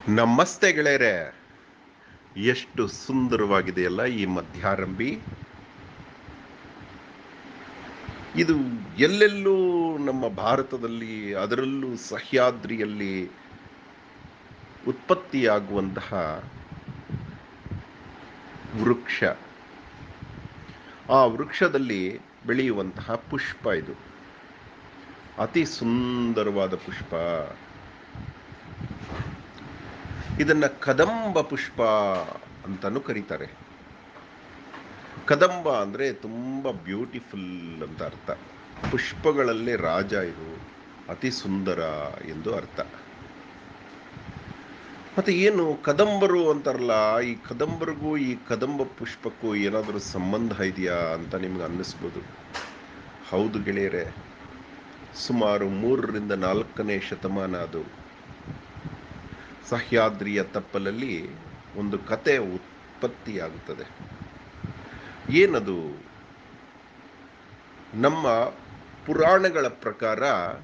ನಮಸ್ತೆ ಗೆಳೆಯರೆ ಎಷ್ಟು ಸುಂದರವಾಗಿದೆಯಲ್ಲ ಈ ಮಧ್ಯಾರಂಭಿ ಇದು ಎಲ್ಲೆಲ್ಲೂ ನಮ್ಮ ಭಾರತದಲ್ಲಿ ಅದರಲ್ಲೂ ಸಹ್ಯಾದ್ರಿಯಲ್ಲಿ ಉತ್ಪತ್ತಿಯಾಗುವಂತಹ ವೃಕ್ಷ ಆ ವೃಕ್ಷದಲ್ಲಿ ಬೆಳೆಯುವಂತಹ ಪುಷ್ಪ ಇದು ಅತಿ ಸುಂದರವಾದ ಪುಷ್ಪ ಇದನ್ನ ಕದಂಬ ಪುಷ್ಪ ಅಂತಾನು ಕರೀತಾರೆ ಕದಂಬ ಅಂದ್ರೆ ತುಂಬಾ ಬ್ಯೂಟಿಫುಲ್ ಅಂತ ಅರ್ಥ ಪುಷ್ಪಗಳಲ್ಲೇ ರಾಜ ಇದು ಅತಿ ಸುಂದರ ಎಂದು ಅರ್ಥ ಮತ್ತೆ ಏನು ಕದಂಬರು ಅಂತಾರಲ್ಲ ಈ ಕದಂಬರಿಗೂ ಈ ಕದಂಬ ಪುಷ್ಪಕ್ಕೂ ಏನಾದರೂ ಸಂಬಂಧ ಇದೆಯಾ ಅಂತ ನಿಮ್ಗೆ ಅನ್ನಿಸ್ಬೋದು ಹೌದು ಗೆಳೆಯರೆ ಸುಮಾರು ಮೂರರಿಂದ ನಾಲ್ಕನೇ ಶತಮಾನ ಅದು ಸಹ್ಯಾದ್ರಿಯ ತಪ್ಪಲಲ್ಲಿ ಒಂದು ಕತೆ ಉತ್ಪತ್ತಿಯಾಗುತ್ತದೆ ಏನದು ನಮ್ಮ ಪುರಾಣಗಳ ಪ್ರಕಾರ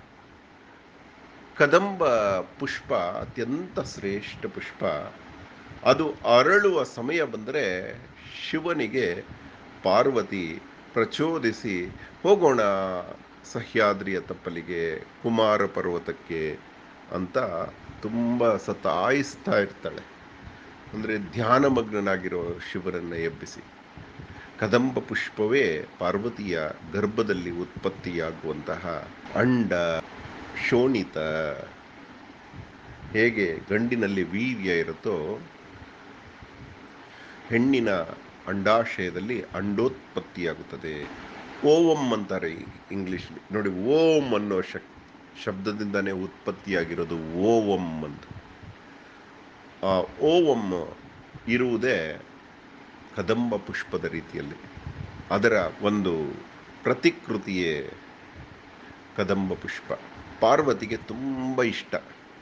ಕದಂಬ ಪುಷ್ಪ ಅತ್ಯಂತ ಶ್ರೇಷ್ಠ ಪುಷ್ಪ ಅದು ಅರಳುವ ಸಮಯ ಬಂದರೆ ಶಿವನಿಗೆ ಪಾರ್ವತಿ ಪ್ರಚೋದಿಸಿ ಹೋಗೋಣ ಸಹ್ಯಾದ್ರಿಯ ತಪ್ಪಲಿಗೆ ಕುಮಾರ ಪರ್ವತಕ್ಕೆ ಅಂತ ತುಂಬ ಸತಾಯಿಸ್ತಾ ಇರ್ತಾಳೆ ಅಂದರೆ ಧ್ಯಾನಮಗ್ನನಾಗಿರೋ ಶಿವರನ್ನು ಎಬ್ಬಿಸಿ ಕದಂಬ ಪುಷ್ಪವೇ ಪಾರ್ವತಿಯ ಗರ್ಭದಲ್ಲಿ ಉತ್ಪತ್ತಿಯಾಗುವಂತಹ ಅಂಡ ಶೋಣಿತ ಹೇಗೆ ಗಂಡಿನಲ್ಲಿ ವೀರ್ಯ ಇರುತ್ತೋ ಹೆಣ್ಣಿನ ಅಂಡಾಶಯದಲ್ಲಿ ಅಂಡೋತ್ಪತ್ತಿಯಾಗುತ್ತದೆ ಓವಂ ಅಂತಾರೆ ಇಂಗ್ಲಿಷ್ ನೋಡಿ ಓಂ ಅನ್ನೋ ಶಕ್ ಶಬ್ದದಿಂದನೇ ಉತ್ಪತ್ತಿಯಾಗಿರೋದು ಓವಂ ಅಂತ ಆ ಓವಂ ಇರುವುದೇ ಕದಂಬ ಪುಷ್ಪದ ರೀತಿಯಲ್ಲಿ ಅದರ ಒಂದು ಪ್ರತಿಕೃತಿಯೇ ಕದಂಬ ಪುಷ್ಪ ಪಾರ್ವತಿಗೆ ತುಂಬ ಇಷ್ಟ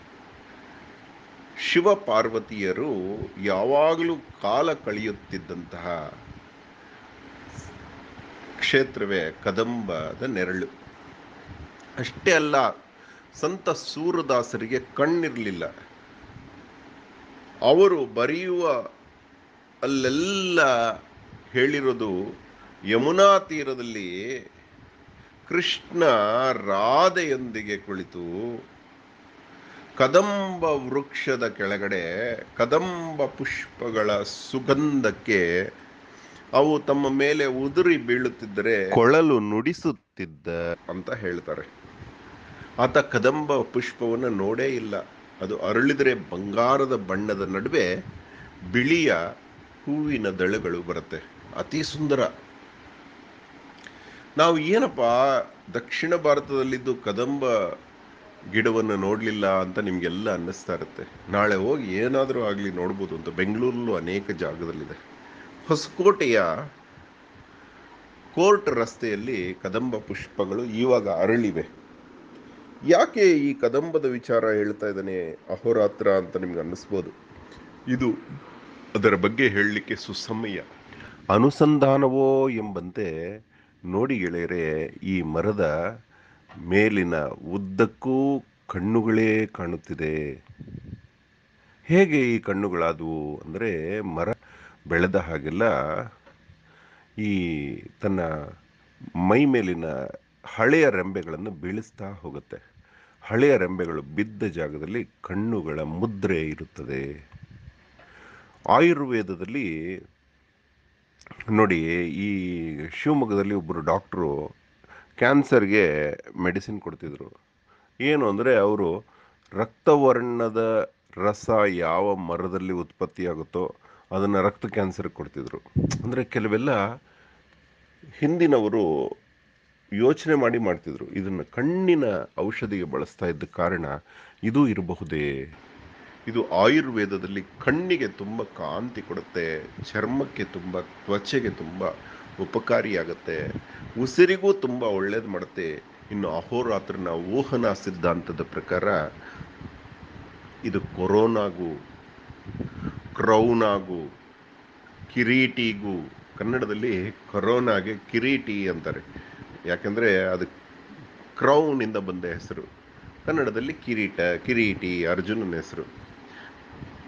ಶಿವ ಪಾರ್ವತಿಯರು ಯಾವಾಗಲೂ ಕಾಲ ಕಳೆಯುತ್ತಿದ್ದಂತಹ ಕ್ಷೇತ್ರವೇ ಕದಂಬದ ನೆರಳು ಅಷ್ಟೇ ಅಲ್ಲ ಸಂತ ಸೂರದಾಸರಿಗೆ ಕಣ್ಣಿರಲಿಲ್ಲ ಅವರು ಬರೆಯುವ ಅಲ್ಲೆಲ್ಲ ಹೇಳಿರೋದು ಯಮುನಾ ತೀರದಲ್ಲಿ ಕೃಷ್ಣ ರಾಧೆಯೊಂದಿಗೆ ಕುಳಿತು ಕದಂಬ ವೃಕ್ಷದ ಕೆಳಗಡೆ ಕದಂಬ ಪುಷ್ಪಗಳ ಸುಗಂಧಕ್ಕೆ ಅವು ತಮ್ಮ ಮೇಲೆ ಉದುರಿ ಬೀಳುತ್ತಿದ್ದರೆ ಕೊಳಲು ನುಡಿಸುತ್ತಿದ್ದ ಅಂತ ಹೇಳ್ತಾರೆ ಆತ ಕದಂಬ ಪುಷ್ಪವನ್ನು ನೋಡೇ ಇಲ್ಲ ಅದು ಅರಳಿದರೆ ಬಂಗಾರದ ಬಣ್ಣದ ನಡುವೆ ಬಿಳಿಯ ಹೂವಿನ ದಳಗಳು ಬರುತ್ತೆ ಅತಿ ಸುಂದರ ನಾವು ಏನಪ್ಪ ದಕ್ಷಿಣ ಭಾರತದಲ್ಲಿದ್ದು ಕದಂಬ ಗಿಡವನ್ನು ನೋಡಲಿಲ್ಲ ಅಂತ ನಿಮಗೆಲ್ಲ ಅನ್ನಿಸ್ತಾ ಇರುತ್ತೆ ನಾಳೆ ಹೋಗಿ ಏನಾದರೂ ಆಗಲಿ ನೋಡ್ಬೋದು ಅಂತ ಬೆಂಗಳೂರಲ್ಲೂ ಅನೇಕ ಜಾಗದಲ್ಲಿದೆ ಹೊಸಕೋಟೆಯ ಕೋರ್ಟ್ ರಸ್ತೆಯಲ್ಲಿ ಕದಂಬ ಪುಷ್ಪಗಳು ಇವಾಗ ಅರಳಿವೆ ಯಾಕೆ ಈ ಕದಂಬದ ವಿಚಾರ ಹೇಳ್ತಾ ಇದ್ದಾನೆ ಅಹೋರಾತ್ರ ಅಂತ ನಿಮ್ಗೆ ಅನ್ನಿಸ್ಬೋದು ಇದು ಅದರ ಬಗ್ಗೆ ಹೇಳಲಿಕ್ಕೆ ಸುಸಮಯ ಅನುಸಂಧಾನವೋ ಎಂಬಂತೆ ನೋಡಿ ಗೆಳೆಯರೆ ಈ ಮರದ ಮೇಲಿನ ಉದ್ದಕ್ಕೂ ಕಣ್ಣುಗಳೇ ಕಾಣುತ್ತಿದೆ ಹೇಗೆ ಈ ಕಣ್ಣುಗಳಾದವು ಅಂದರೆ ಮರ ಬೆಳೆದ ಹಾಗೆಲ್ಲ ಈ ತನ್ನ ಮೈ ಮೇಲಿನ ಹಳೆಯ ರೆಂಬೆಗಳನ್ನು ಬೀಳಿಸ್ತಾ ಹೋಗುತ್ತೆ ಹಳೆಯ ರೆಂಬೆಗಳು ಬಿದ್ದ ಜಾಗದಲ್ಲಿ ಕಣ್ಣುಗಳ ಮುದ್ರೆ ಇರುತ್ತದೆ ಆಯುರ್ವೇದದಲ್ಲಿ ನೋಡಿ ಈ ಶಿವಮೊಗ್ಗದಲ್ಲಿ ಒಬ್ಬರು ಡಾಕ್ಟ್ರು ಕ್ಯಾನ್ಸರ್ಗೆ ಮೆಡಿಸಿನ್ ಕೊಡ್ತಿದ್ರು ಏನು ಅಂದರೆ ಅವರು ರಕ್ತವರ್ಣದ ರಸ ಯಾವ ಮರದಲ್ಲಿ ಉತ್ಪತ್ತಿಯಾಗುತ್ತೋ ಅದನ್ನು ರಕ್ತ ಕ್ಯಾನ್ಸರ್ಗೆ ಕೊಡ್ತಿದ್ರು ಅಂದರೆ ಕೆಲವೆಲ್ಲ ಹಿಂದಿನವರು ಯೋಚನೆ ಮಾಡಿ ಮಾಡ್ತಿದ್ರು ಇದನ್ನು ಕಣ್ಣಿನ ಔಷಧಿಗೆ ಬಳಸ್ತಾ ಇದ್ದ ಕಾರಣ ಇದು ಇರಬಹುದೇ ಇದು ಆಯುರ್ವೇದದಲ್ಲಿ ಕಣ್ಣಿಗೆ ತುಂಬ ಕಾಂತಿ ಕೊಡುತ್ತೆ ಚರ್ಮಕ್ಕೆ ತುಂಬ ತ್ವಚೆಗೆ ತುಂಬ ಉಪಕಾರಿಯಾಗುತ್ತೆ ಉಸಿರಿಗೂ ತುಂಬ ಒಳ್ಳೇದು ಮಾಡುತ್ತೆ ಇನ್ನು ಅಹೋರಾತ್ರನ ಊಹನ ಸಿದ್ಧಾಂತದ ಪ್ರಕಾರ ಇದು ಕೊರೋನಾಗೂ ಕ್ರೌನಾಗೂ ಕಿರೀಟಿಗೂ ಕನ್ನಡದಲ್ಲಿ ಕೊರೋನಾಗೆ ಕಿರೀಟಿ ಅಂತಾರೆ ಯಾಕಂದರೆ ಅದು ಕ್ರೌನಿಂದ ಬಂದ ಹೆಸರು ಕನ್ನಡದಲ್ಲಿ ಕಿರೀಟ ಕಿರೀಟಿ ಅರ್ಜುನನ ಹೆಸರು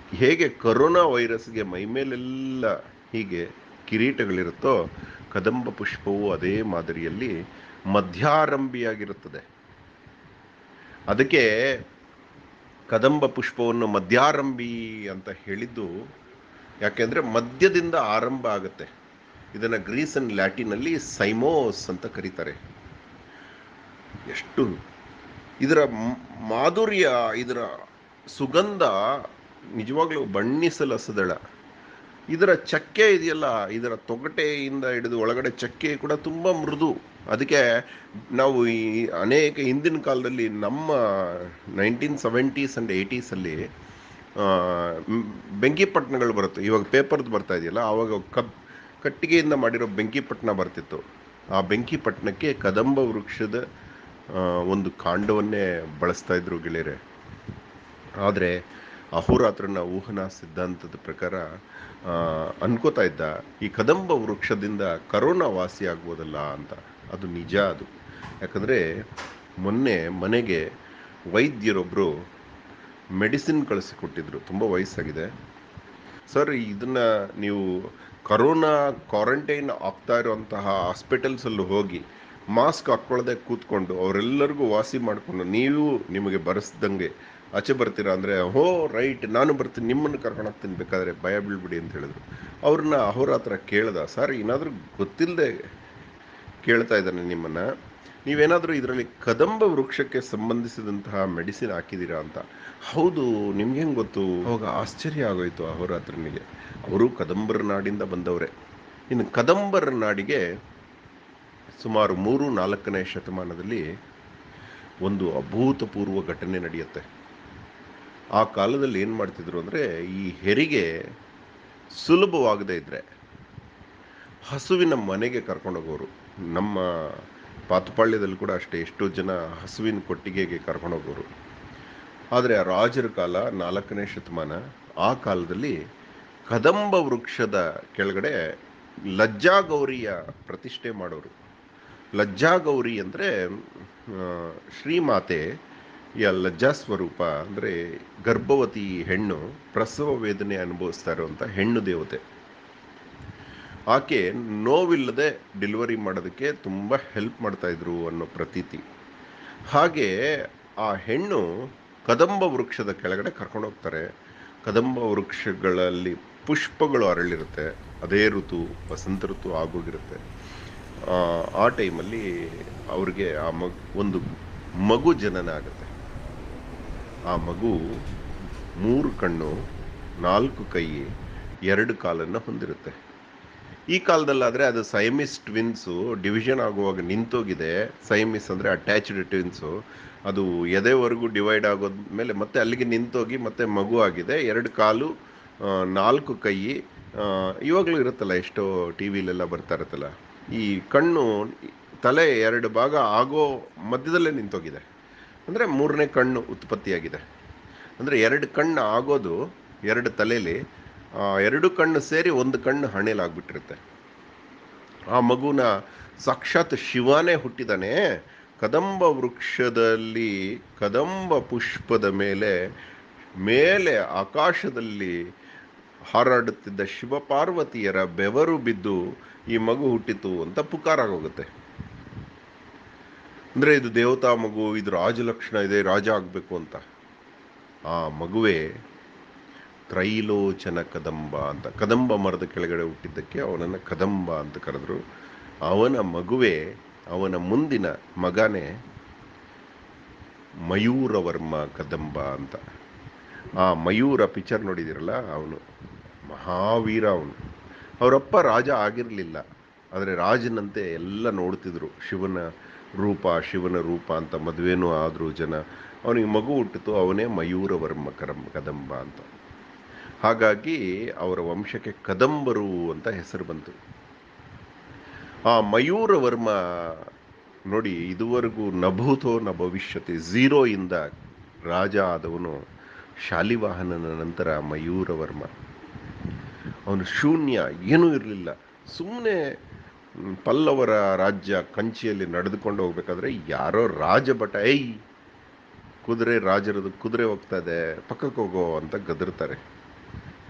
ಹೇಗೆ ಕರೋನಾ ವೈರಸ್ಗೆ ಮೈಮೇಲೆಲ್ಲ ಹೀಗೆ ಕಿರೀಟಗಳಿರುತ್ತೋ ಕದಂಬ ಪುಷ್ಪವು ಅದೇ ಮಾದರಿಯಲ್ಲಿ ಮಧ್ಯಾರಂಭಿಯಾಗಿರುತ್ತದೆ ಅದಕ್ಕೆ ಕದಂಬ ಪುಷ್ಪವನ್ನು ಮಧ್ಯಾರಂಭಿ ಅಂತ ಹೇಳಿದ್ದು ಯಾಕೆಂದ್ರೆ ಮಧ್ಯದಿಂದ ಆರಂಭ ಆಗುತ್ತೆ ಇದನ್ನ ಗ್ರೀಸ್ ಅಂಡ್ ಲ್ಯಾಟಿನಲ್ಲಿ ಸೈಮೋಸ್ ಅಂತ ಕರೀತಾರೆ ಎಷ್ಟು ಇದರ ಮ್- ಮಾಧುರ್ಯ ಇದರ ಸುಗಂಧ ನಿಜವಾಗ್ಲೂ ಬಣ್ಣಿಸಲಸದಳ ಇದರ ಚಕ್ಕೆ ಇದೆಯಲ್ಲ ಇದರ ತೊಗಟೆಯಿಂದ ಹಿಡಿದು ಒಳಗಡೆ ಚಕ್ಕೆ ಕೂಡ ತುಂಬ ಮೃದು ಅದಕ್ಕೆ ನಾವು ಈ ಅನೇಕ ಹಿಂದಿನ ಕಾಲದಲ್ಲಿ ನಮ್ಮ ನೈನ್ಟೀನ್ ಸೆವೆಂಟೀಸ್ ಆ್ಯಂಡ್ ಏಯ್ಟೀಸಲ್ಲಿ ಬೆಂಕಿಪಟ್ಟಣಗಳು ಬರುತ್ತೆ ಇವಾಗ ಪೇಪರ್ದು ಬರ್ತಾ ಇದೆಯಲ್ಲ ಆವಾಗ ಕಬ್ ಕಟ್ಟಿಗೆಯಿಂದ ಮಾಡಿರೋ ಬೆಂಕಿಪಟ್ಟಣ ಬರ್ತಿತ್ತು ಆ ಬೆಂಕಿಪಟ್ಟಣಕ್ಕೆ ಕದಂಬ ವೃಕ್ಷದ ಆ, ಒಂದು ಕಾಂಡವನ್ನೇ ಬಳಸ್ತಾ ಇದ್ರು ಗೆಳೆಯರೆ ಆದರೆ ಅಹೋರಾತ್ರನ ಊಹನಾ ಸಿದ್ಧಾಂತದ ಪ್ರಕಾರ ಆ, ಅನ್ಕೋತಾ ಇದ್ದ ಈ ಕದಂಬ ವೃಕ್ಷದಿಂದ ಕರೋನಾ ವಾಸಿ ಆಗ್ಬೋದಲ್ಲ ಅಂತ ಅದು ನಿಜ ಅದು ಯಾಕಂದರೆ ಮೊನ್ನೆ ಮನೆಗೆ ವೈದ್ಯರೊಬ್ಬರು ಮೆಡಿಸಿನ್ ಕಳಿಸಿಕೊಟ್ಟಿದ್ರು ತುಂಬ ವಯಸ್ಸಾಗಿದೆ ಸರ್ ಇದನ್ನ ನೀವು ಕರೋನಾ ಕ್ವಾರಂಟೈನ್ ಆಗ್ತಾ ಇರುವಂತಹ ಹಾಸ್ಪಿಟಲ್ಸಲ್ಲಿ ಹೋಗಿ ಮಾಸ್ಕ್ ಹಾಕ್ಕೊಳ್ಳದೆ ಕೂತ್ಕೊಂಡು ಅವರೆಲ್ಲರಿಗೂ ವಾಸಿ ಮಾಡಿಕೊಂಡು ನೀವು ನಿಮಗೆ ಬರೆಸ್ದಂಗೆ ಆಚೆ ಬರ್ತೀರಾ ಅಂದರೆ ಹೋ ರೈಟ್ ನಾನು ಬರ್ತೀನಿ ನಿಮ್ಮನ್ನು ಕರ್ಕೊಂಡು ಹೋಗ್ತೀನಿ ಬೇಕಾದರೆ ಭಯ ಬೀಳ್ಬಿಡಿ ಅಂತ ಹೇಳಿದ್ರು ಅವ್ರನ್ನ ಅಹೋರಾತ್ರ ಕೇಳ್ದ ಸರ್ ಏನಾದರೂ ಗೊತ್ತಿಲ್ಲದೆ ಕೇಳ್ತಾ ಇದ್ದಾನೆ ನಿಮ್ಮನ್ನ ನೀವೇನಾದರೂ ಇದರಲ್ಲಿ ಕದಂಬ ವೃಕ್ಷಕ್ಕೆ ಸಂಬಂಧಿಸಿದಂತಹ ಮೆಡಿಸಿನ್ ಹಾಕಿದ್ದೀರಾ ಅಂತ ಹೌದು ನಿಮ್ಗೆ ಹೆಂಗೆ ಗೊತ್ತು ಅವಾಗ ಆಶ್ಚರ್ಯ ಆಗೋಯ್ತು ಅಹೋರಾತ್ರನಿಗೆ ಅವರು ಕದಂಬರ ನಾಡಿಂದ ಬಂದವರೇ ಇನ್ನು ಕದಂಬರ ನಾಡಿಗೆ ಸುಮಾರು ಮೂರು ನಾಲ್ಕನೇ ಶತಮಾನದಲ್ಲಿ ಒಂದು ಅಭೂತಪೂರ್ವ ಘಟನೆ ನಡೆಯುತ್ತೆ ಆ ಕಾಲದಲ್ಲಿ ಏನು ಮಾಡ್ತಿದ್ರು ಅಂದರೆ ಈ ಹೆರಿಗೆ ಸುಲಭವಾಗದೇ ಇದ್ರೆ ಹಸುವಿನ ಮನೆಗೆ ಕರ್ಕೊಂಡೋಗೋರು ನಮ್ಮ ಪಾತುಪಾಳ್ಯದಲ್ಲಿ ಕೂಡ ಅಷ್ಟೇ ಎಷ್ಟೋ ಜನ ಹಸುವಿನ ಕೊಟ್ಟಿಗೆಗೆ ಕರ್ಕೊಂಡೋಗೋರು ಆದರೆ ಆ ರಾಜರ ಕಾಲ ನಾಲ್ಕನೇ ಶತಮಾನ ಆ ಕಾಲದಲ್ಲಿ ಕದಂಬ ವೃಕ್ಷದ ಕೆಳಗಡೆ ಲಜ್ಜಾಗೌರಿಯ ಪ್ರತಿಷ್ಠೆ ಮಾಡೋರು ಲಜ್ಜಾಗೌರಿ ಅಂದರೆ ಶ್ರೀಮಾತೆ ಯ ಲಜ್ಜಾ ಸ್ವರೂಪ ಅಂದರೆ ಗರ್ಭವತಿ ಹೆಣ್ಣು ಪ್ರಸವ ವೇದನೆ ಅನುಭವಿಸ್ತಾ ಇರುವಂಥ ಹೆಣ್ಣು ದೇವತೆ ಆಕೆ ನೋವಿಲ್ಲದೆ ಡೆಲಿವರಿ ಮಾಡೋದಕ್ಕೆ ತುಂಬ ಹೆಲ್ಪ್ ಮಾಡ್ತಾ ಇದ್ರು ಅನ್ನೋ ಪ್ರತೀತಿ ಹಾಗೆ ಆ ಹೆಣ್ಣು ಕದಂಬ ವೃಕ್ಷದ ಕೆಳಗಡೆ ಕರ್ಕೊಂಡು ಹೋಗ್ತಾರೆ ಕದಂಬ ವೃಕ್ಷಗಳಲ್ಲಿ ಪುಷ್ಪಗಳು ಅರಳಿರುತ್ತೆ ಅದೇ ಋತು ವಸಂತ ಋತು ಆಗೋಗಿರುತ್ತೆ ಆ, ಆ ಟೈಮಲ್ಲಿ ಅವ್ರಿಗೆ ಆ ಮಗು ಒಂದು ಮಗು ಜನನ ಆಗುತ್ತೆ ಆ ಮಗು ಮೂರು ಕಣ್ಣು ನಾಲ್ಕು ಕೈ ಎರಡು ಕಾಲನ್ನು ಹೊಂದಿರುತ್ತೆ ಈ ಕಾಲದಲ್ಲಾದರೆ ಅದು ಸೈಮಿಸ್ ಟ್ವಿನ್ಸು ಡಿವಿಷನ್ ಆಗುವಾಗ ನಿಂತೋಗಿದೆ ಸೈಮಿಸ್ ಅಂದರೆ ಅಟ್ಯಾಚ್ಡ್ ಟ್ವಿನ್ಸು ಅದು ಎದೆವರೆಗೂ ಡಿವೈಡ್ ಆಗೋದ್ಮೇಲೆ ಮತ್ತೆ ಅಲ್ಲಿಗೆ ನಿಂತೋಗಿ ಮತ್ತೆ ಮಗು ಆಗಿದೆ ಎರಡು ಕಾಲು ಆ, ನಾಲ್ಕು ಕೈ ಆ, ಇವಾಗಲೂ ಇರುತ್ತಲ್ಲ ಎಷ್ಟೋ ಟಿ ವಿಲೆಲ್ಲ ಬರ್ತಾ ಇರುತ್ತಲ್ಲ ಈ ಕಣ್ಣು ತಲೆ ಎರಡು ಭಾಗ ಆಗೋ ಮಧ್ಯದಲ್ಲೇ ನಿಂತೋಗಿದೆ ಅಂದರೆ ಮೂರನೇ ಕಣ್ಣು ಉತ್ಪತ್ತಿಯಾಗಿದೆ ಅಂದರೆ ಎರಡು ಕಣ್ಣು ಆಗೋದು ಎರಡು ತಲೆಯಲ್ಲಿ ಆ, ಎರಡು ಕಣ್ಣು ಸೇರಿ ಒಂದು ಕಣ್ಣು ಹಣೆಲಾಗ್ಬಿಟ್ಟಿರುತ್ತೆ ಆ ಮಗುನ ಸಾಕ್ಷಾತ್ ಶಿವನೇ ಹುಟ್ಟಿದಾನೆ ಕದಂಬ ವೃಕ್ಷದಲ್ಲಿ ಕದಂಬ ಪುಷ್ಪದ ಮೇಲೆ ಮೇಲೆ ಆಕಾಶದಲ್ಲಿ ಹಾರಾಡುತ್ತಿದ್ದ ಶಿವಪಾರ್ವತಿಯರ ಬೆವರು ಬಿದ್ದು ಈ ಮಗು ಹುಟ್ಟಿತು ಅಂತ ಪುಕಾರಾಗೋಗುತ್ತೆ ಅಂದ್ರೆ ಇದು ದೇವತಾ ಮಗು ಇದು ರಾಜಲಕ್ಷಣ ಇದೆ ರಾಜ ಆಗ್ಬೇಕು ಅಂತ ಆ ಮಗುವೇ ತ್ರೈಲೋಚನ ಕದಂಬ ಅಂತ ಕದಂಬ ಮರದ ಕೆಳಗಡೆ ಹುಟ್ಟಿದ್ದಕ್ಕೆ ಅವನನ್ನು ಕದಂಬ ಅಂತ ಕರೆದ್ರು ಅವನ ಮಗುವೇ ಅವನ ಮುಂದಿನ ಮಗನೇ ಮಯೂರವರ್ಮ ಕದಂಬ ಅಂತ ಆ ಮಯೂರ ಪಿಕ್ಚರ್ ನೋಡಿದಿರಲ್ಲ ಅವನು ಮಹಾವೀರ ಅವನು ಅವರಪ್ಪ ರಾಜ ಆಗಿರಲಿಲ್ಲ ಆದರೆ ರಾಜನಂತೆ ಎಲ್ಲ ನೋಡ್ತಿದ್ರು ಶಿವನ ರೂಪ ಶಿವನ ರೂಪ ಅಂತ ಮದುವೆನೂ ಆದರೂ ಜನ ಅವನಿಗೆ ಮಗು ಹುಟ್ಟಿತು ಅವನೇ ಮಯೂರವರ್ಮ ಕರಂ ಕದಂಬ ಅಂತ ಹಾಗಾಗಿ ಅವರ ವಂಶಕ್ಕೆ ಕದಂಬರು ಅಂತ ಹೆಸರು ಬಂತು ಆ ಮಯೂರವರ್ಮ ನೋಡಿ ಇದುವರೆಗೂ ನಭೂತೋ ನ ಭವಿಷ್ಯತಿ ಝೀರೋ ಇಂದ ರಾಜ ಆದವನು ಶಾಲಿವಾಹನನ ನಂತರ ಮಯೂರವರ್ಮ ಅವನು ಶೂನ್ಯ ಏನೂ ಇರಲಿಲ್ಲ ಸುಮ್ಮನೆ ಪಲ್ಲವರ ರಾಜ್ಯ ಕಂಚಿಯಲ್ಲಿ ನಡೆದುಕೊಂಡು ಹೋಗ್ಬೇಕಾದ್ರೆ ಯಾರೋ ರಾಜಭಟ ಏಯ್ ಕುದುರೆ ರಾಜರದು ಕುದುರೆ ಹೋಗ್ತಾ ಇದೆ ಪಕ್ಕಕ್ಕೆ ಹೋಗೋ ಅಂತ ಗದರ್ತಾರೆ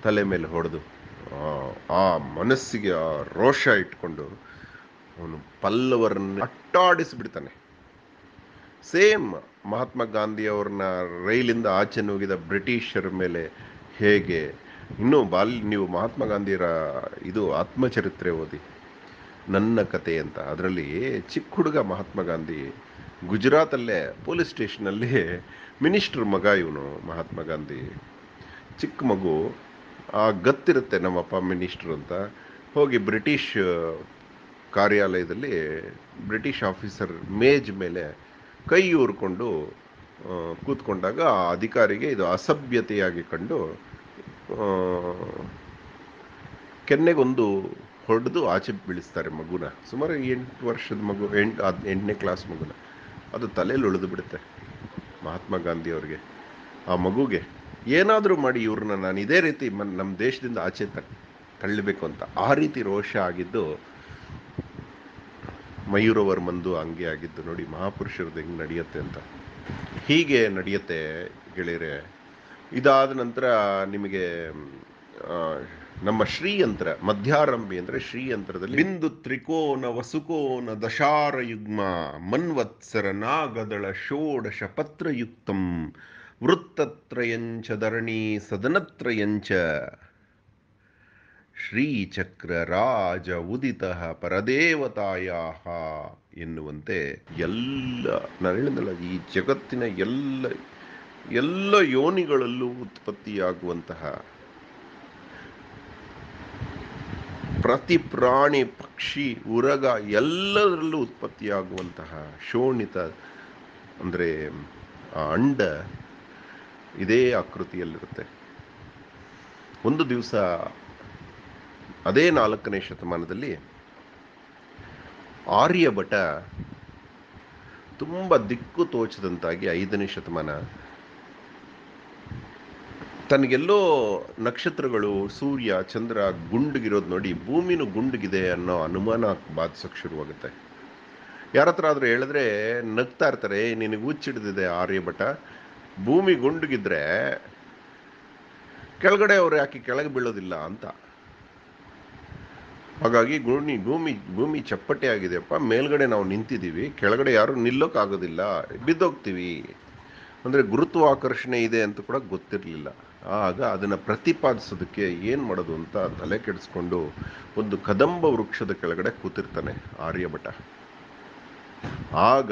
ತಲೆ ಮೇಲೆ ಹೊಡೆದು ಆ ಮನಸ್ಸಿಗೆ ಆ ರೋಷ ಇಟ್ಕೊಂಡು ಅವನು ಪಲ್ಲವರನ್ನ ಅಟ್ಟಾಡಿಸ್ಬಿಡ್ತಾನೆ ಸೇಮ್ ಮಹಾತ್ಮ ಗಾಂಧಿ ಅವ್ರನ್ನ ರೈಲಿಂದ ಆಚೆ ನುಗ್ಗಿದ ಬ್ರಿಟಿಷರ ಮೇಲೆ ಹೇಗೆ ಇನ್ನೂ ಬಾಲ್ ನೀವು ಮಹಾತ್ಮ ಗಾಂಧಿಯರ ಇದು ಆತ್ಮಚರಿತ್ರೆ ಓದಿ ನನ್ನ ಕತೆ ಅಂತ ಅದರಲ್ಲಿ ಚಿಕ್ಕ ಹುಡುಗ ಮಹಾತ್ಮ ಗಾಂಧಿ ಗುಜರಾತಲ್ಲೇ ಪೊಲೀಸ್ ಸ್ಟೇಷನಲ್ಲಿ ಮಿನಿಸ್ಟರ್ ಮಗ ಇವನು ಮಹಾತ್ಮ ಗಾಂಧಿ ಚಿಕ್ಕ ಮಗು ಆ ಗತ್ತಿರುತ್ತೆ ನಮ್ಮಪ್ಪ ಮಿನಿಸ್ಟರ್ ಅಂತ ಹೋಗಿ ಬ್ರಿಟಿಷ್ ಕಾರ್ಯಾಲಯದಲ್ಲಿ ಬ್ರಿಟಿಷ್ ಆಫೀಸರ್ ಮೇಜ್ ಮೇಲೆ ಕೈ ಊರ್ಕೊಂಡು ಆ, ಕೂತ್ಕೊಂಡಾಗ ಆ ಅಧಿಕಾರಿಗೆ ಇದು ಅಸಭ್ಯತೆಯಾಗಿ ಕಂಡು ಆ, ಕೆನ್ನೆಗೊಂದು ಹೊಡೆದು ಆಚೆ ಬೀಳಿಸ್ತಾರೆ ಮಗುನ ಸುಮಾರು ಎಂಟು ವರ್ಷದ ಮಗು ಎಂಟು ಅದ್ ಎಂಟನೇ ಕ್ಲಾಸ್ ಮಗುನ ಅದು ತಲೆಯಲ್ಲಿ ಉಳಿದು ಬಿಡುತ್ತೆ ಮಹಾತ್ಮ ಗಾಂಧಿ ಅವ್ರಿಗೆ ಆ ಮಗುಗೆ ಏನಾದರೂ ಮಾಡಿ ಇವ್ರನ್ನ ನಾನು ಇದೇ ರೀತಿ ಮನ್ ನಮ್ಮ ದೇಶದಿಂದ ಆಚೆ ತ ತಳ್ಳಬೇಕು ಅಂತ ಆ ರೀತಿ ರೋಷ ಆಗಿದ್ದು ಮಯೂರವರ್ಮಂದು ಹಂಗೆ ಆಗಿದ್ದು ನೋಡಿ ಮಹಾಪುರುಷರದ್ದು ಹೆಂಗೆ ನಡೆಯುತ್ತೆ ಅಂತ ಹೀಗೆ ನಡೆಯುತ್ತೆ ಗೆಳೆಯರೆ ಇದಾದ ನಂತರ ನಿಮಗೆ ಆ, ನಮ್ಮ ಶ್ರೀಯಂತ್ರ ಮಧ್ಯಾರಂಭಿ ಅಂದರೆ ಶ್ರೀಯಂತ್ರದಲ್ಲಿ ಬಿಂದು ತ್ರಿಕೋನ ವಸುಕೋನ ದಶಾರ ಯುಗ್ಮ ಮನ್ವತ್ಸರ ನಾಗದಳ ಷೋಡಶ ಪತ್ರಯುಕ್ತಂ ವೃತ್ತತ್ರಯಂಚ ಧರಣಿ ಸದನತ್ರಯಂಚ ಶ್ರೀಚಕ್ರ ರಾಜ ಉದಿತ ಪರದೇವತಾಯ ಎನ್ನುವಂತೆ ಎಲ್ಲ ನಾನು ಹೇಳಿದ್ನಲ್ಲ ಈ ಜಗತ್ತಿನ ಎಲ್ಲ ಎಲ್ಲ ಯೋನಿಗಳಲ್ಲೂ ಉತ್ಪತ್ತಿಯಾಗುವಂತಹ ಪ್ರತಿ ಪ್ರಾಣಿ ಪಕ್ಷಿ ಉರಗ ಎಲ್ಲದರಲ್ಲೂ ಉತ್ಪತ್ತಿಯಾಗುವಂತಹ ಶೋಣಿತ ಅಂದರೆ ಆ ಅಂಡ ಇದೇ ಆಕೃತಿಯಲ್ಲಿರುತ್ತೆ ಒಂದು ದಿವಸ ಅದೇ ನಾಲ್ಕನೇ ಶತಮಾನದಲ್ಲಿ ಆರ್ಯಭಟ ತುಂಬ ದಿಕ್ಕು ತೋಚದಂತಾಗಿ ಐದನೇ ಶತಮಾನ ತನಗೆಲ್ಲೋ ನಕ್ಷತ್ರಗಳು ಸೂರ್ಯ ಚಂದ್ರ ಗುಂಡುಗಿರೋದು ನೋಡಿ ಭೂಮಿನೂ ಗುಂಡುಗಿದೆ ಅನ್ನೋ ಅನುಮಾನ ಬಾಧಿಸೋಕೆ ಶುರುವಾಗುತ್ತೆ ಯಾರ ಹತ್ರ ಆದರೂ ಹೇಳಿದ್ರೆ ನಗ್ತಾ ಇರ್ತಾರೆ ನಿನಗೆ ಹುಚ್ಚಿಡ್ದಿದೆ ಆರ್ಯಭಟ ಭೂಮಿ ಗುಂಡುಗಿದ್ರೆ ಕೆಳಗಡೆ ಅವ್ರು ಯಾಕೆ ಕೆಳಗೆ ಬೀಳೋದಿಲ್ಲ ಅಂತ ಹಾಗಾಗಿ ಭೂಮಿ ಭೂಮಿ ಭೂಮಿ ಚಪ್ಪಟೆ ಆಗಿದೆಯಪ್ಪ ಮೇಲ್ಗಡೆ ನಾವು ನಿಂತಿದ್ದೀವಿ ಕೆಳಗಡೆ ಯಾರು ನಿಲ್ಲೋಕ್ಕಾಗೋದಿಲ್ಲ ಬಿದ್ದೋಗ್ತೀವಿ ಅಂದರೆ ಗುರುತ್ವಾಕರ್ಷಣೆ ಇದೆ ಅಂತ ಕೂಡ ಗೊತ್ತಿರಲಿಲ್ಲ ಆಗ ಅದನ್ನು ಪ್ರತಿಪಾದಿಸೋದಕ್ಕೆ ಏನು ಮಾಡೋದು ಅಂತ ತಲೆ ಕೆಡಿಸ್ಕೊಂಡು ಒಂದು ಕದಂಬ ವೃಕ್ಷದ ಕೆಳಗಡೆ ಕೂತಿರ್ತಾನೆ ಆರ್ಯಭಟ ಆಗ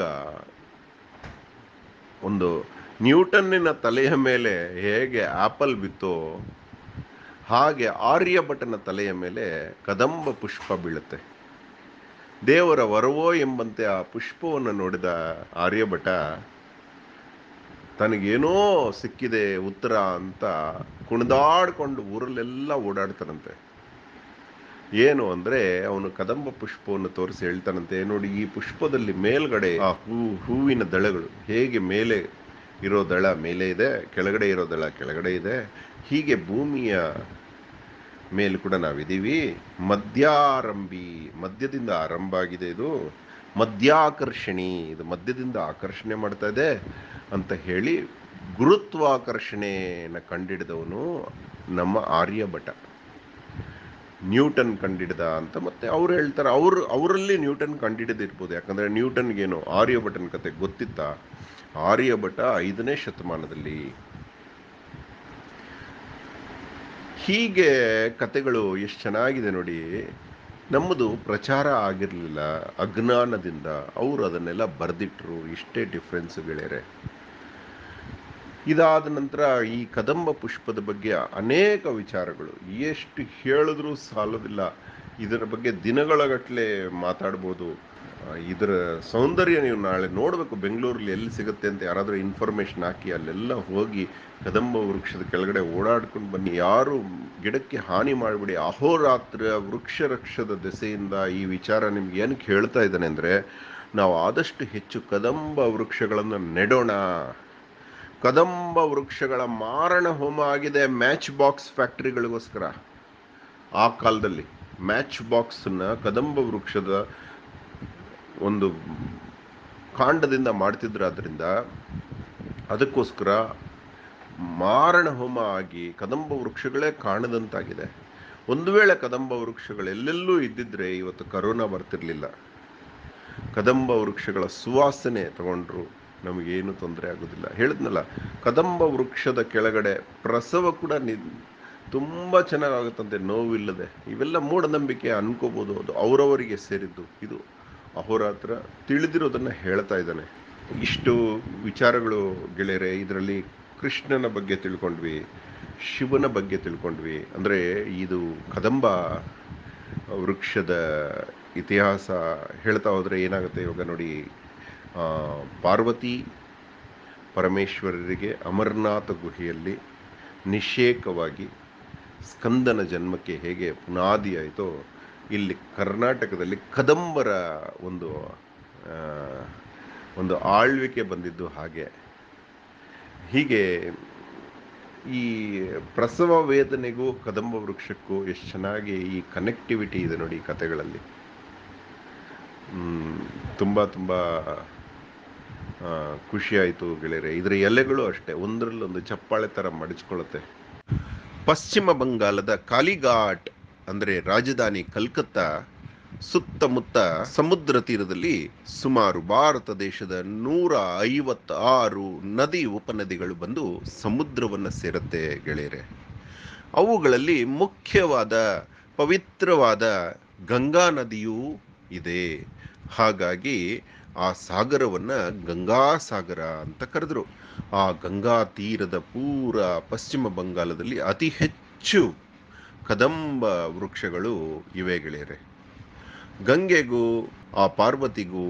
ಒಂದು ನ್ಯೂಟನ್ನಿನ ತಲೆಯ ಮೇಲೆ ಹೇಗೆ ಆಪಲ್ ಬಿತ್ತೋ ಹಾಗೆ ಆರ್ಯಭಟನ ತಲೆಯ ಮೇಲೆ ಕದಂಬ ಪುಷ್ಪ ಬೀಳುತ್ತೆ ದೇವರ ವರವೋ ಎಂಬಂತೆ ಆ ಪುಷ್ಪವನ್ನು ನೋಡಿದ ಆರ್ಯಭಟ ತನಗೇನೋ ಸಿಕ್ಕಿದೆ ಉತ್ತರ ಅಂತ ಕುಣಿದಾಡ್ಕೊಂಡು ಊರಲ್ಲೆಲ್ಲ ಓಡಾಡ್ತಾನಂತೆ ಏನು ಅಂದ್ರೆ ಅವನು ಕದಂಬ ಪುಷ್ಪವನ್ನು ತೋರಿಸಿ ಹೇಳ್ತಾನಂತೆ ನೋಡಿ ಈ ಪುಷ್ಪದಲ್ಲಿ ಮೇಲ್ಗಡೆ ಆ ಹೂ ಹೂವಿನ ದಳಗಳು ಹೇಗೆ ಮೇಲೆ ಇರೋ ದಳ ಮೇಲೆ ಇದೆ ಕೆಳಗಡೆ ಇರೋ ದಳ ಕೆಳಗಡೆ ಇದೆ ಹೀಗೆ ಭೂಮಿಯ ಮೇಲೆ ಕೂಡ ನಾವಿದ್ದೀವಿ ಮಧ್ಯಾರಂಭಿ ಮಧ್ಯದಿಂದ ಆರಂಭ ಆಗಿದೆ ಇದು ಮಧ್ಯಾಕರ್ಷಣಿ ಇದು ಮಧ್ಯದಿಂದ ಆಕರ್ಷಣೆ ಮಾಡ್ತಾ ಇದೆ ಅಂತ ಹೇಳಿ ಗುರುತ್ವಾಕರ್ಷಣೆನ ಕಂಡಿಡಿದವನು ನಮ್ಮ ಆರ್ಯಭಟ ನ್ಯೂಟನ್ ಕಂಡಿಡ್ದ ಅಂತ ಮತ್ತೆ ಅವ್ರು ಹೇಳ್ತಾರೆ ಅವ್ರು ಅವರಲ್ಲಿ ನ್ಯೂಟನ್ ಕಂಡಿಡಿದಿರ್ಬೋದು ಯಾಕಂದ್ರೆ ನ್ಯೂಟನ್ಗೇನು ಆರ್ಯಭಟನ್ ಕತೆ ಗೊತ್ತಿತ್ತ ಆರ್ಯಭಟ ಐದನೇ ಶತಮಾನದಲ್ಲಿ ಹೀಗೆ ಕತೆಗಳು ಎಷ್ಟು ಚೆನ್ನಾಗಿದೆ ನೋಡಿ ನಮ್ಮದು ಪ್ರಚಾರ ಆಗಿರಲಿಲ್ಲ ಅಜ್ಞಾನದಿಂದ ಅವರು ಅದನ್ನೆಲ್ಲ ಬರೆದಿಟ್ರು ಇಷ್ಟೇ ಡಿಫ್ರೆನ್ಸ್ ಗೆಳೆಯರೆ ಇದಾದ ನಂತರ ಈ ಕದಂಬ ಪುಷ್ಪದ ಬಗ್ಗೆ ಅನೇಕ ವಿಚಾರಗಳು ಎಷ್ಟು ಹೇಳಿದ್ರೂ ಸಾಲೋದಿಲ್ಲ ಇದರ ಬಗ್ಗೆ ದಿನಗಳಗಟ್ಟಲೆ ಮಾತಾಡ್ಬೋದು ಆ, ಇದರ ಸೌಂದರ್ಯ ನೀವು ನಾಳೆ ನೋಡಬೇಕು ಬೆಂಗಳೂರಲ್ಲಿ ಎಲ್ಲಿ ಸಿಗುತ್ತೆ ಅಂತ ಯಾರಾದರೂ ಇನ್ಫಾರ್ಮೇಶನ್ ಹಾಕಿ ಅಲ್ಲೆಲ್ಲ ಹೋಗಿ ಕದಂಬ ವೃಕ್ಷದ ಕೆಳಗಡೆ ಓಡಾಡ್ಕೊಂಡು ಬನ್ನಿ ಯಾರು ಗಿಡಕ್ಕೆ ಹಾನಿ ಮಾಡಿಬಿಡಿ ಅಹೋರಾತ್ರ ವೃಕ್ಷ ರಕ್ಷದ ದೆಸೆಯಿಂದ ಈ ವಿಚಾರ ನಿಮ್ಗೆ ಏನಕ್ಕೆ ಹೇಳ್ತಾ ಇದ್ದಾನೆ ಅಂದರೆ ನಾವು ಆದಷ್ಟು ಹೆಚ್ಚು ಕದಂಬ ವೃಕ್ಷಗಳನ್ನು ನೆಡೋಣ ಕದಂಬ ವೃಕ್ಷಗಳ ಮಾರಣ ಹೋಮ ಆಗಿದೆ ಮ್ಯಾಚ್ ಬಾಕ್ಸ್ ಫ್ಯಾಕ್ಟರಿಗಳಿಗೋಸ್ಕರ ಆ ಕಾಲದಲ್ಲಿ ಮ್ಯಾಚ್ ಬಾಕ್ಸನ್ನ ಕದಂಬ ವೃಕ್ಷದ ಒಂದು ಕಾಂಡದಿಂದ ಮಾಡ್ತಿದ್ರು ಅದರಿಂದ ಅದಕ್ಕೋಸ್ಕರ ಮಾರಣ ಹೋಮ ಆಗಿ ಕದಂಬ ವೃಕ್ಷಗಳೇ ಕಾಣದಂತಾಗಿದೆ ಒಂದು ವೇಳೆ ಕದಂಬ ವೃಕ್ಷಗಳು ಎಲ್ಲೆಲ್ಲೂ ಇದ್ದಿದ್ರೆ ಇವತ್ತು ಕರೋನಾ ಬರ್ತಿರ್ಲಿಲ್ಲ ಕದಂಬ ವೃಕ್ಷಗಳ ಸುವಾಸನೆ ತಗೊಂಡ್ರು ನಮಗೇನು ತೊಂದರೆ ಆಗೋದಿಲ್ಲ ಹೇಳಿದ್ನಲ್ಲ ಕದಂಬ ವೃಕ್ಷದ ಕೆಳಗಡೆ ಪ್ರಸವ ಕೂಡ ನಿ ತುಂಬ ಚೆನ್ನಾಗಾಗುತ್ತಂತೆ ನೋವಿಲ್ಲದೆ ಇವೆಲ್ಲ ಮೂಢನಂಬಿಕೆ ಅನ್ಕೋಬೋದು ಅದು ಅವರವರಿಗೆ ಸೇರಿದ್ದು ಇದು ಅಹೋರಾತ್ರ ತಿಳಿದಿರೋದನ್ನ ಹೇಳ್ತಾ ಇದ್ದಾನೆ ಇಷ್ಟು ವಿಚಾರಗಳು ಗೆಳೆಯರೆ ಇದರಲ್ಲಿ ಕೃಷ್ಣನ ಬಗ್ಗೆ ತಿಳ್ಕೊಂಡ್ವಿ ಶಿವನ ಬಗ್ಗೆ ತಿಳ್ಕೊಂಡ್ವಿ ಅಂದರೆ ಇದು ಕದಂಬ ವೃಕ್ಷದ ಇತಿಹಾಸ ಹೇಳ್ತಾ ಹೋದರೆ ಏನಾಗುತ್ತೆ ಇವಾಗ ನೋಡಿ ಆ, ಪಾರ್ವತಿ ಪರಮೇಶ್ವರರಿಗೆ ಅಮರನಾಥ ಗುಹೆಯಲ್ಲಿ ನಿಷೇಕವಾಗಿ ಸ್ಕಂದನ ಜನ್ಮಕ್ಕೆ ಹೇಗೆ ಪುನಾದಿ ಆಯಿತೋ ಇಲ್ಲಿ ಕರ್ನಾಟಕದಲ್ಲಿ ಕದಂಬರ ಒಂದು ಆ, ಒಂದು ಆಳ್ವಿಕೆ ಬಂದಿದ್ದು ಹಾಗೆ ಹೀಗೆ ಈ ಪ್ರಸವ ವೇದನೆಗೂ ಕದಂಬ ವೃಕ್ಷಕ್ಕೂ ಎಷ್ಟು ಚೆನ್ನಾಗಿ ಈ ಕನೆಕ್ಟಿವಿಟಿ ಇದೆ ನೋಡಿ ಈ ಕಥೆಗಳಲ್ಲಿ ಹ್ಮ್, ತುಂಬ ತುಂಬ ಆ, ಖುಷಿ ಆಯಿತು ಗೆಳೆಯರೆ ಇದರ ಎಲೆಗಳು ಅಷ್ಟೇ ಒಂದರಲ್ಲೊಂದು ಚಪ್ಪಾಳೆ ಥರ ಮಡಚ್ಕೊಳ್ಳುತ್ತೆ ಪಶ್ಚಿಮ ಬಂಗಾಳದ ಕಾಲಿಘಾಟ್ ಅಂದರೆ ರಾಜಧಾನಿ ಕಲ್ಕತ್ತಾ ಸುತ್ತಮುತ್ತ ಸಮುದ್ರ ತೀರದಲ್ಲಿ ಸುಮಾರು ಭಾರತ ದೇಶದ ನೂರ ಐವತ್ತಾರು ನದಿ ಉಪನದಿಗಳು ಬಂದು ಸಮುದ್ರವನ್ನು ಸೇರುತ್ತೆ ಗೆಳೆಯರೆ ಅವುಗಳಲ್ಲಿ ಮುಖ್ಯವಾದ ಪವಿತ್ರವಾದ ಗಂಗಾ ನದಿಯೂ ಇದೆ ಹಾಗಾಗಿ ಆ ಸಾಗರವನ್ನ ಗಂಗಾ ಸಾಗರ ಅಂತ ಕರೆದ್ರು ಆ ಗಂಗಾ ತೀರದ ಪೂರ ಪಶ್ಚಿಮ ಬಂಗಾಳದಲ್ಲಿ ಅತಿ ಹೆಚ್ಚು ಕದಂಬ ವೃಕ್ಷಗಳು ಇವೆ ಗೆಳೆಯರೆ ಗಂಗೆಗೂ ಆ ಪಾರ್ವತಿಗೂ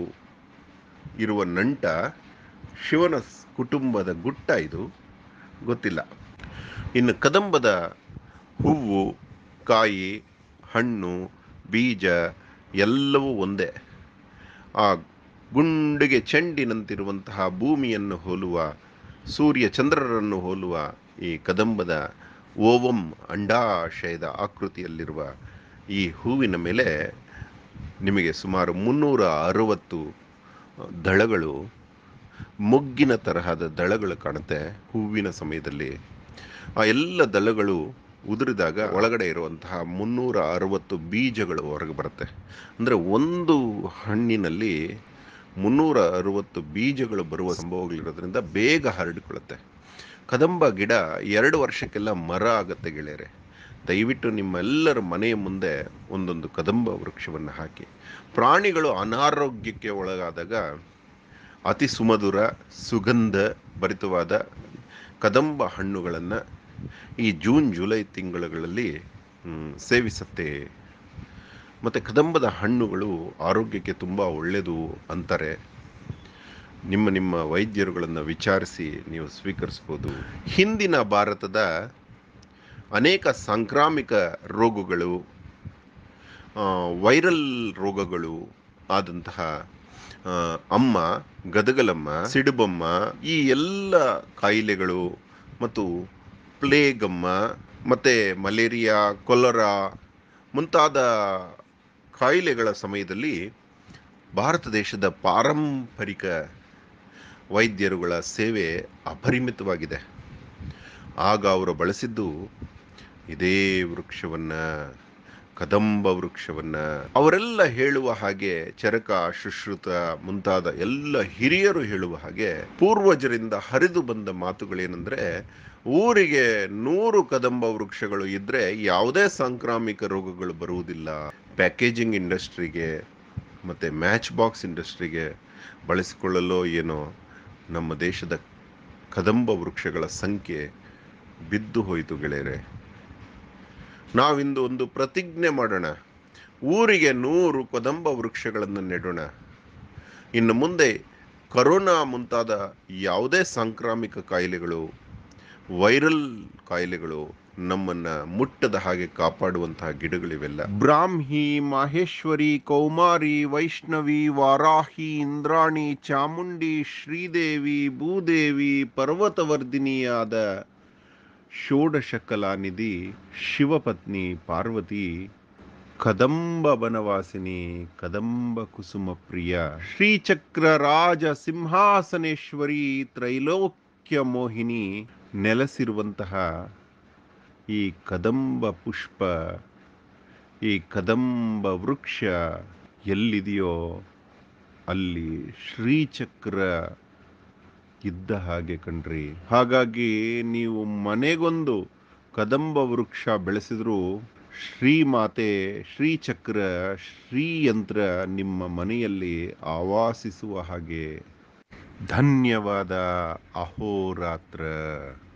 ಇರುವ ನಂಟ ಶಿವನ ಸ್- ಕುಟುಂಬದ ಗುಟ್ಟ ಇದು ಗೊತ್ತಿಲ್ಲ ಇನ್ನು ಕದಂಬದ ಹೂವು ಕಾಯಿ ಹಣ್ಣು ಬೀಜ ಎಲ್ಲವೂ ಒಂದೇ ಆ ಗುಂಡಿಗೆ ಚೆಂಡಿನಂತಿರುವಂತಹ ಭೂಮಿಯನ್ನು ಹೋಲುವ ಸೂರ್ಯ ಚಂದ್ರರನ್ನು ಹೋಲುವ ಈ ಕದಂಬದ ಓವಂ ಅಂಡಾಶಯದ ಆಕೃತಿಯಲ್ಲಿರುವ ಈ ಹೂವಿನ ಮೇಲೆ ನಿಮಗೆ ಸುಮಾರು ಮುನ್ನೂರ ಅರವತ್ತು ದಳಗಳು ಮೊಗ್ಗಿನ ತರಹದ ದಳಗಳು ಕಾಣುತ್ತೆ ಹೂವಿನ ಸಮಯದಲ್ಲಿ ಆ ಎಲ್ಲ ದಳಗಳು ಉದುರಿದಾಗ ಒಳಗಡೆ ಇರುವಂತಹ ಮುನ್ನೂರ ಅರವತ್ತು ಬೀಜಗಳು ಹೊರಗೆ ಬರುತ್ತೆ ಅಂದರೆ ಒಂದು ಹಣ್ಣಿನಲ್ಲಿ ಮುನ್ನೂರ ಅರವತ್ತು ಬೀಜಗಳು ಬರುವ ಸಂಭವಗಳಿರೋದ್ರಿಂದ ಬೇಗ ಹರಡಿಕೊಳ್ಳುತ್ತೆ ಕದಂಬ ಗಿಡ ಎರಡು ವರ್ಷಕ್ಕೆಲ್ಲ ಮರ ಆಗುತ್ತೆ ಗೆಳೆಯರೆ ದಯವಿಟ್ಟು ನಿಮ್ಮೆಲ್ಲರ ಮನೆಯ ಮುಂದೆ ಒಂದೊಂದು ಕದಂಬ ವೃಕ್ಷವನ್ನು ಹಾಕಿ ಪ್ರಾಣಿಗಳು ಅನಾರೋಗ್ಯಕ್ಕೆ ಒಳಗಾದಾಗ ಅತಿ ಸುಮಧುರ ಸುಗಂಧ ಭರಿತವಾದ ಕದಂಬ ಹಣ್ಣುಗಳನ್ನು ಈ ಜೂನ್ ಜುಲೈ ತಿಂಗಳುಗಳಲ್ಲಿ ಮ್, ಸೇವಿಸುತ್ತೆ ಮತ್ತು ಕದಂಬದ ಹಣ್ಣುಗಳು ಆರೋಗ್ಯಕ್ಕೆ ತುಂಬ ಒಳ್ಳೆಯದು ಅಂತಾರೆ ನಿಮ್ಮ ನಿಮ್ಮ ವೈದ್ಯರುಗಳನ್ನು ವಿಚಾರಿಸಿ ನೀವು ಸ್ವೀಕರಿಸ್ಬೋದು ಹಿಂದಿನ ಭಾರತದ ಅನೇಕ ಸಾಂಕ್ರಾಮಿಕ ರೋಗಗಳು ಆ, ವೈರಲ್ ರೋಗಗಳು ಆದಂತಹ ಆ, ಅಮ್ಮ ಗದಗಲಮ್ಮ ಸಿಡುಬಮ್ಮ ಈ ಎಲ್ಲ ಕಾಯಿಲೆಗಳು ಮತ್ತು ಪ್ಲೇಗಮ್ಮ ಮತ್ತು ಮಲೇರಿಯಾ ಕೊಲರಾ ಮುಂತಾದ ಕಾಯಿಲೆಗಳ ಸಮಯದಲ್ಲಿ ಭಾರತ ದೇಶದ ಪಾರಂಪರಿಕ ವೈದ್ಯರುಗಳ ಸೇವೆ ಅಪರಿಮಿತವಾಗಿದೆ ಆಗ ಅವರು ಬಳಸಿದ್ದು ಇದೇ ವೃಕ್ಷವನ್ನ ಕದಂಬ ವೃಕ್ಷವನ್ನ ಅವರೆಲ್ಲ ಹೇಳುವ ಹಾಗೆ ಚರಕ ಶುಶ್ರುತ ಮುಂತಾದ ಎಲ್ಲ ಹಿರಿಯರು ಹೇಳುವ ಹಾಗೆ ಪೂರ್ವಜರಿಂದ ಹರಿದು ಬಂದ ಮಾತುಗಳೇನೆಂದ್ರೆ ಊರಿಗೆ ನೂರು ಕದಂಬ ವೃಕ್ಷಗಳು ಇದ್ರೆ ಯಾವುದೇ ಸಾಂಕ್ರಾಮಿಕ ರೋಗಗಳು ಬರುವುದಿಲ್ಲ ಪ್ಯಾಕೇಜಿಂಗ್ ಇಂಡಸ್ಟ್ರಿಗೆ ಮತ್ತೆ ಮ್ಯಾಚ್ ಬಾಕ್ಸ್ ಇಂಡಸ್ಟ್ರಿಗೆ ಬಳಸಿಕೊಳ್ಳಲೋ ಏನೋ ನಮ್ಮ ದೇಶದ ಕದಂಬ ವೃಕ್ಷಗಳ ಸಂಖ್ಯೆ ಬಿದ್ದು ಹೋಯಿತು ಗೆಳೆಯರೆ ನಾವಿಂದು ಒಂದು ಪ್ರತಿಜ್ಞೆ ಮಾಡೋಣ ಊರಿಗೆ ನೂರು ಕದಂಬ ವೃಕ್ಷಗಳನ್ನು ನೆಡೋಣ ಇನ್ನು ಮುಂದೆ ಕರೋನಾ ಮುಂತಾದ ಯಾವುದೇ ಸಾಂಕ್ರಾಮಿಕ ಕಾಯಿಲೆಗಳು ವೈರಲ್ ಕಾಯಿಲೆಗಳು ನಮ್ಮನ್ನ ಮುಟ್ಟದ ಹಾಗೆ ಕಾಪಾಡುವಂತಹ ಗಿಡಗಳಿವೆಲ್ಲ ಬ್ರಾಹ್ಮಿ ಮಾಹೇಶ್ವರಿ ಕೌಮಾರಿ ವೈಷ್ಣವಿ ವಾರಾಹಿ ಇಂದ್ರಾಣಿ ಚಾಮುಂಡಿ ಶ್ರೀದೇವಿ ಭೂದೇವಿ ಪರ್ವತವರ್ಧಿನಿಯಾದ ಷೋಡಶ ಕಲಾನಿಧಿ ಶಿವಪತ್ನಿ ಪಾರ್ವತಿ ಕದಂಬ ಬನವಾಸಿನಿ ಕದಂಬ ಕುಸುಮ ಪ್ರಿಯ ಶ್ರೀಚಕ್ರ ರಾಜ ಸಿಂಹಾಸನೇಶ್ವರಿ ತ್ರೈಲೋಕ್ಯ ಮೋಹಿನಿ ನೆಲೆಸಿರುವಂತಹ ಈ ಕದಂಬ ಪುಷ್ಪ ಈ ಕದಂಬ ವೃಕ್ಷ ಎಲ್ಲಿದೆಯೋ ಅಲ್ಲಿ ಶ್ರೀಚಕ್ರ ಇದ್ದ ಹಾಗೆ ಕಣ್ರಿ ಹಾಗಾಗಿ ನೀವು ಮನೆಗೊಂದು ಕದಂಬ ವೃಕ್ಷ ಬೆಳೆಸಿದ್ರು ಶ್ರೀಮಾತೆ ಶ್ರೀಚಕ್ರ ಶ್ರೀಯಂತ್ರ ನಿಮ್ಮ ಮನೆಯಲ್ಲಿ ಆವಾಸಿಸುವ ಹಾಗೆ ಧನ್ಯವಾದ ಅಹೋರಾತ್ರ